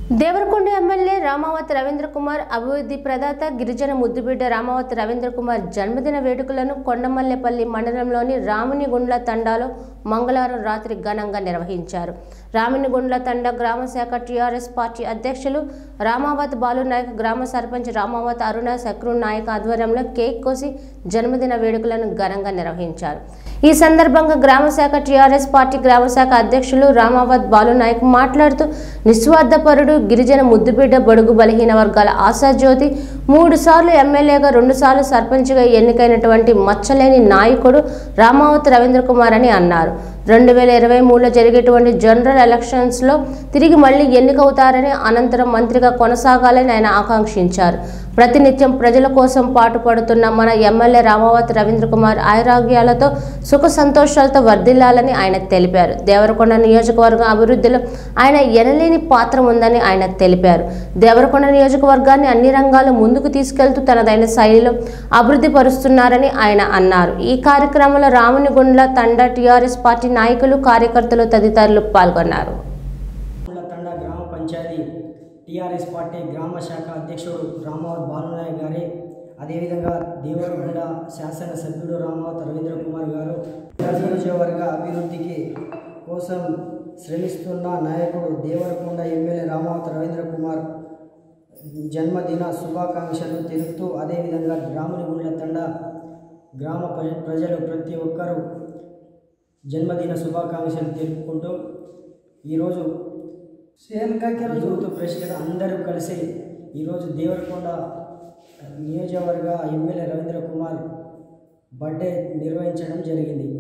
Devarakonda MLA Ramavathi Ravindra Kumar అభివృద్ధి ప్రదాత గిరిజన ముద్దుబిడ్డ రామావతి రవీంద్ర కుమార్ జన్మదిన వేడుకలను కొండమల్లెపల్లి మండలంలోని రామునిగుండ్ల తండాలో మంగళవారం రాత్రి ఘనంగా నిర్వహించారు రామునిగుండ్ల తండా గ్రామ శాఖ టీఆర్ఎస్ పార్టీ అధ్యక్షులు రామావత్ బాలు నాయక్ గ్రామ సర్పంచ్ రామావత్ అరుణ సక్రు నాయక్ ఆధ్వర్యంలో కేక్ కోసి జన్మదిన వేడుకలను ఘనంగా నిర్వహించారు ఈ సందర్భంగా గ్రామ శాఖ టీఆర్ఎస్ పార్టీ గ్రామ శాఖ అధ్యక్షులు రామావత్ బాలు నాయక్ మాట్లాడుతూ నిస్వార్థపరుడు గిరిజన ముద్దుబిడ్డ బడుగు బలహీన వర్గాల ఆశాజ్యోతి మూడు సార్లు ఎమ్మెల్యేగా రెండు సార్లు సర్పంచ్గా ఎన్నికైనటువంటి మచ్చలేని నాయకుడు రామావత్ రవీంద్ర కుమార్ అని అన్నారు రెండు వేల ఇరవై మూడులో జరిగేటువంటి జనరల్ ఎలక్షన్స్లో తిరిగి మళ్ళీ ఎన్నికవుతారని అనంతరం మంత్రిగా కొనసాగాలని ఆయన ఆకాంక్షించారు ప్రతినిత్యం ప్రజల కోసం పాటుపడుతున్న మన ఎమ్మెల్యే రామావత్ రవీంద్ర కుమార్ ఆయురాగ్యాలతో సుఖ సంతోషాలతో వర్ధిల్లాలని ఆయన తెలిపారు దేవరకొండ నియోజకవర్గం అభివృద్ధిలో ఆయన ఎనలేని పాత్ర ఉందని ఆయన తెలిపారు దేవరకొండ నియోజకవర్గాన్ని అన్ని రంగాలు ముందుకు తీసుకెళ్తూ తనదైన శైలిలో అభివృద్ధి పరుస్తున్నారని ఆయన అన్నారు ఈ కార్యక్రమంలో రామునిగుండ్ల తండా టీఆర్ఎస్ పార్టీ నాయకులు కార్యకర్తలు తదితరులు పాల్గొన్నారు కుల తండా గ్రామ పంచాయతీ టీఆర్ఎస్ పార్టీ గ్రామ శాఖ అధ్యక్షుడు రామావత్ బాలునాయక్ గారి అదేవిధంగా దేవరకొండ శాసనసభ్యుడు రామావత్ రవీంద్ర కుమార్ గారు నియోజకవర్గ అభివృద్ధికి కోసం శ్రమిస్తున్న నాయకుడు దేవరకొండ ఎమ్మెల్యే రామావత్ రవీంద్ర కుమార్ జన్మదిన శుభాకాంక్షలు తెలుపుతూ అదేవిధంగా గ్రామునిగుండ్ల తండ గ్రామ ప్రజ- ప్రజలు ప్రతి ఒక్కరూ జన్మదిన శుభాకాంక్షలు తెలుపుకుంటూ ఈరోజు యూత్ ప్రెసిడెంట్ అందరూ కలిసి ఈరోజు దేవరకొండ నియోజకవర్గ ఎమ్మెల్యే రవీంద్ర కుమార్ బర్త్డే నిర్వహించడం జరిగింది